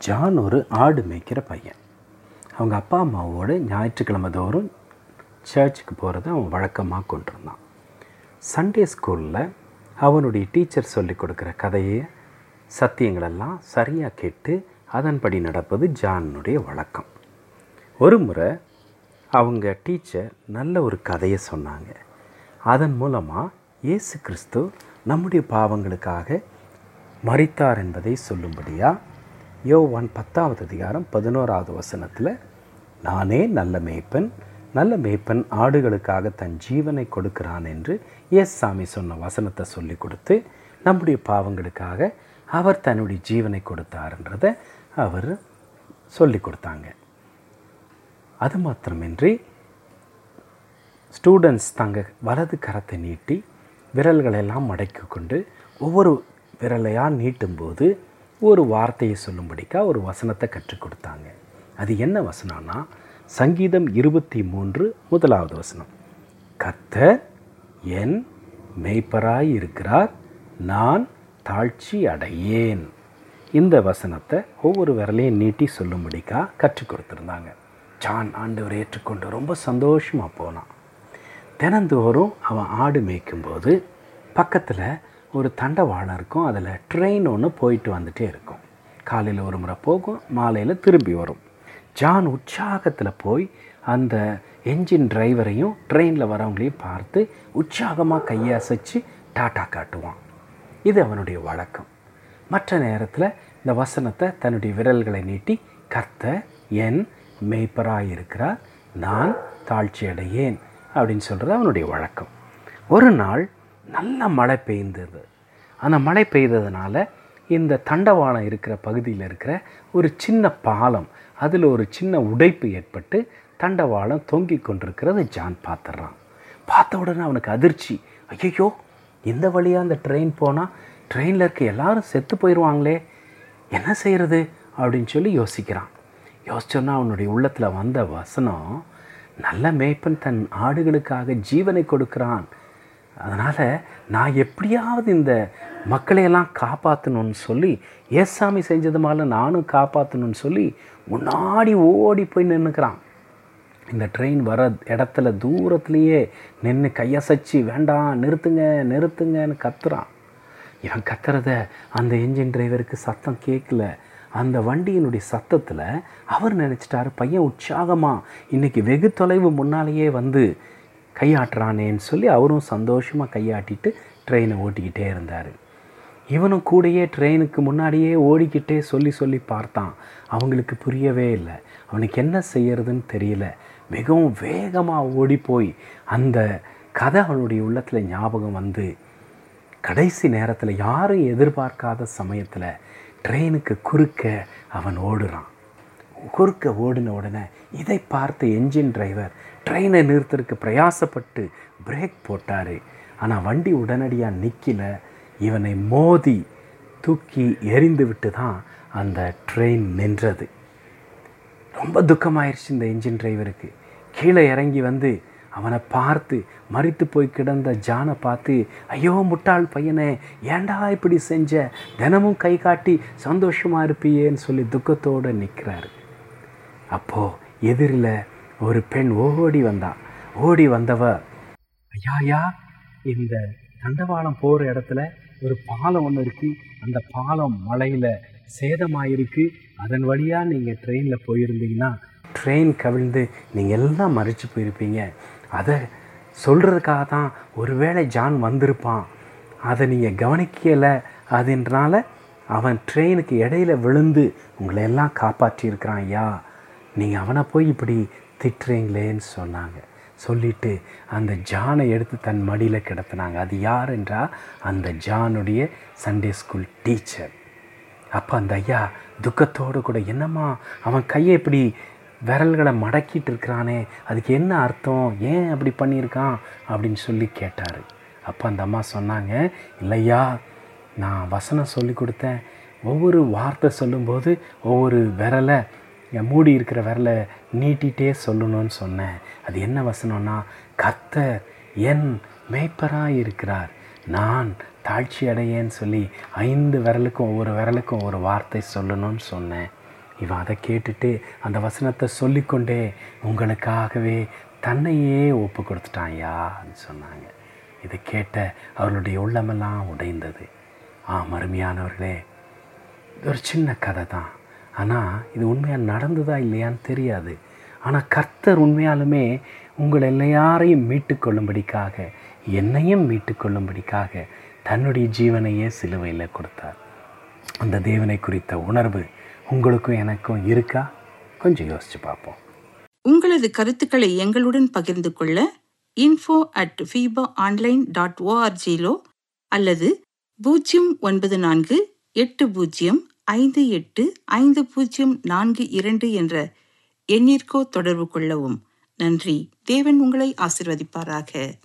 John ஒரு ஆடு மேய்க்கிற பையன் அவங்க அப்பா அம்மாவோடு ஞாயிற்றுக்கிழமை தோறும் சர்ச்சுக்கு போகிறத அவன் வழக்கமாக கொண்டிருந்தான் சண்டே ஸ்கூலில் அவனுடைய டீச்சர் சொல்லி கொடுக்குற கதையை சத்தியங்களெல்லாம் சரியாக கேட்டு அதன்படி நடப்பது ஜானுடைய வழக்கம் ஒரு முறை அவங்க டீச்சர் நல்ல ஒரு கதையை சொன்னாங்க அதன் மூலமாக இயேசு கிறிஸ்து நம்முடைய பாவங்களுக்காக மரித்தார் என்பதை சொல்லும்படியாக யோவான் பத்தாவது அதிகாரம் பதினோராவது வசனத்தில் நானே நல்ல மேய்ப்பன் நல்ல மேய்ப்பன் ஆடுகளுக்காக தன் ஜீவனை கொடுக்கிறான் என்று எஸ் சாமி சொன்ன வசனத்தை சொல்லி கொடுத்து நம்முடைய பாவங்களுக்காக அவர் தன்னுடைய ஜீவனை கொடுத்தாருன்றதை அவர் சொல்லி கொடுத்தாங்க அது மாத்திரமின்றி ஸ்டூடெண்ட்ஸ் தங்க வலது கரத்தை நீட்டி விரல்களெல்லாம் மடக்கி கொண்டு ஒவ்வொரு விரலையாக நீட்டும்போது ஒரு வார்த்தையை சொல்லும்படிக்கா ஒரு வசனத்தை கற்றுக் கொடுத்தாங்க அது என்ன வசனம்னா சங்கீதம் இருபத்தி மூன்று முதலாவது வசனம் கர்த்தர் என் மெய்ப்பராய் இருக்கிறார் நான் தாழ்ச்சி அடையேன் இந்த வசனத்தை ஒவ்வொரு விரலையும் நீட்டி சொல்லும்படிக்கா கற்றுக் கொடுத்துருந்தாங்க ஜான் ஆண்டவர் ஏற்றுக்கொண்டு ரொம்ப சந்தோஷமாக போனான் தினந்தோறும் அவன் ஆடு மேய்க்கும்போது பக்கத்தில் ஒரு தண்டவாளம் இருக்கும் அதில் ட்ரெயின் ஒன்று போயிட்டு வந்துட்டே இருக்கும் காலையில் ஒரு முறை போகும் மாலையில் திரும்பி வரும் ஜான் உற்சாகத்தில் போய் அந்த என்ஜின் டிரைவரையும் ட்ரெயினில் வரவங்களையும் பார்த்து உற்சாகமாக கையை அசைச்சு டாட்டா காட்டுவான் இது அவனுடைய வழக்கம் மற்ற நேரத்தில் இந்த வசனத்தை தன்னுடைய விரல்களை நீட்டி கர்த்த என் மெய்ப்பராய் இருக்கிறார் நான் தாழ்ச்சி அடையேன் அப்படின்னு சொல்கிறது அவனுடைய வழக்கம் ஒரு நாள் நல்ல மழை பெய்ந்தது அந்த மழை பெய்ததுனால இந்த தண்டவாளம் இருக்கிற பகுதியில் இருக்கிற ஒரு சின்ன பாலம் அதில் ஒரு சின்ன உடைப்பு ஏற்பட்டு தண்டவாளம் தொங்கிக் கொண்டிருக்கிறது ஜான் பார்த்துட்றான் பார்த்த உடனே அவனுக்கு அதிர்ச்சி ஐயோ இந்த வழியாக அந்த ட்ரெயின் போனால் ட்ரெயினில் இருக்க எல்லாரும் செத்து போயிடுவாங்களே என்ன செய்கிறது அப்படின்னு சொல்லி யோசிக்கிறான் யோசிச்சோன்னா அவனுடைய உள்ளத்தில் வந்த வசனம் நல்ல மேய்ப்பன் தன் ஆடுகளுக்காக ஜீவனை கொடுக்கிறான் அதனால் நான் எப்படியாவது இந்த மக்களையெல்லாம் காப்பாற்றணும்னு சொல்லி ஏசாமி செஞ்சது மாதிரி நானும் காப்பாற்றணும்னு சொல்லி முன்னாடி ஓடி போய் நின்றுக்கிறான் இந்த ட்ரெயின் வர இடத்துல தூரத்துலேயே நின்று கையசைச்சு வேண்டாம் நிறுத்துங்க நிறுத்துங்கன்னு கத்துறான் இவன் கத்துறத அந்த என்ஜின் டிரைவருக்கு சத்தம் கேட்கல அந்த வண்டியினுடைய சத்தத்தில் அவர் நினச்சிட்டாரு பையன் உற்சாகமாக இன்றைக்கி வெகு தொலைவு முன்னாலேயே வந்து கையாட்டுறானேன்னு சொல்லி அவரும் சந்தோஷமாக கையாட்டிட்டு ட்ரெயினை ஓட்டிக்கிட்டே இருந்தார் இவனும் கூடயே ட்ரெயினுக்கு முன்னாடியே ஓடிக்கிட்டே சொல்லி சொல்லி பார்த்தான் அவங்களுக்கு புரியவே இல்லை அவனுக்கு என்ன செய்யறதுன்னு தெரியல மிகவும் வேகமாக ஓடி போய் அந்த கதை அவனுடைய உள்ளத்தில் ஞாபகம் வந்து கடைசி நேரத்தில் யாரும் எதிர்பார்க்காத சமயத்தில் ட்ரெயினுக்கு குறுக்க அவன் ஓடுறான் குறுக்க ஓடின உடனே இதை பார்த்த என்ஜின் டிரைவர் ட்ரெயினை நிறுத்துறதுக்கு பிரயாசப்பட்டு பிரேக் போட்டார் ஆனால் வண்டி உடனடியாக நிற்கல இவனை மோதி தூக்கி எரிந்து விட்டு தான் அந்த ட்ரெயின் நின்றது ரொம்ப துக்கமாயிருச்சு இந்த என்ஜின் டிரைவருக்கு கீழே இறங்கி வந்து அவனை பார்த்து மறித்து போய் கிடந்த ஜானை பார்த்து ஐயோ முட்டாள் பையனே ஏன்டா இப்படி செஞ்ச தினமும் கை காட்டி சந்தோஷமாக இருப்பியேன்னு சொல்லி துக்கத்தோடு நிற்கிறாரு அப்போது எதிரில் ஒரு பெண் ஓடி வந்தா ஓடி வந்தவ ஐயாயா இந்த தண்டவாளம் போகிற இடத்துல ஒரு பாலம் ஒன்று இருக்குது அந்த பாலம் மலையில் சேதமாயிருக்கு அதன் வழியாக நீங்கள் ட்ரெயினில் போயிருந்தீங்கன்னா ட்ரெயின் கவிழ்ந்து நீங்கள் எல்லாம் மறைச்சு போயிருப்பீங்க அதை சொல்கிறதுக்காக தான் ஒருவேளை ஜான் வந்திருப்பான் அதை நீங்கள் கவனிக்கலை அதுன்றனால அவன் ட்ரெயினுக்கு இடையில விழுந்து உங்களை எல்லாம் காப்பாற்றியிருக்கிறான் ஐயா நீங்கள் அவனை போய் இப்படி திட்டுறீங்களேன்னு சொன்னாங்க சொல்லிட்டு அந்த ஜானை எடுத்து தன் மடியில் கிடத்தினாங்க அது யார் என்றால் அந்த ஜானுடைய சண்டே ஸ்கூல் டீச்சர் அப்போ அந்த ஐயா துக்கத்தோடு கூட என்னம்மா அவன் கையை இப்படி விரல்களை மடக்கிட்டு இருக்கிறானே அதுக்கு என்ன அர்த்தம் ஏன் அப்படி பண்ணியிருக்கான் அப்படின்னு சொல்லி கேட்டார் அப்போ அந்த அம்மா சொன்னாங்க இல்லையா நான் வசனம் சொல்லி கொடுத்தேன் ஒவ்வொரு வார்த்தை சொல்லும்போது ஒவ்வொரு விரலை என் மூடி இருக்கிற விரலை நீட்டிகிட்டே சொல்லணும்னு சொன்னேன் அது என்ன வசனம்னா கர்த்தர் என் மேய்ப்பராக இருக்கிறார் நான் தாழ்ச்சி அடையேன்னு சொல்லி ஐந்து விரலுக்கும் ஒவ்வொரு விரலுக்கும் ஒரு வார்த்தை சொல்லணும்னு சொன்னேன் இவன் அதை கேட்டுட்டு அந்த வசனத்தை சொல்லிக்கொண்டே உங்களுக்காகவே தன்னையே ஒப்பு கொடுத்துட்டான்யான்னு சொன்னாங்க இதை கேட்ட அவர்களுடைய உள்ளமெல்லாம் உடைந்தது ஆ மருமையானவர்களே இது ஒரு சின்ன கதை தான் ஆனால் இது உண்மையாக நடந்ததா இல்லையான்னு தெரியாது ஆனால் கர்த்தர் உண்மையாலுமே உங்கள் எல்லாரையும் மீட்டுக்கொள்ளும்படிக்காக என்னையும் மீட்டுக்கொள்ளும்படிக்காக தன்னுடைய ஜீவனையே சிலுவையில் கொடுத்தார் அந்த தேவனை குறித்த உணர்வு உங்களுக்கும் எனக்கும் இருக்கா கொஞ்சம் யோசித்து பார்ப்போம் உங்களது கருத்துக்களை எங்களுடன் பகிர்ந்து கொள்ள info at FEBA online dot ஓஆர்ஜிலோ அல்லது பூஜ்ஜியம் ஒன்பது நான்கு எட்டு பூஜ்ஜியம் ஐந்து எட்டு ஐந்து பூஜ்ஜியம் நான்கு இரண்டு என்ற எண்ணிற்கோ தொடர்பு கொள்ளவும் நன்றி தேவன் உங்களை ஆசிர்வதிப்பாராக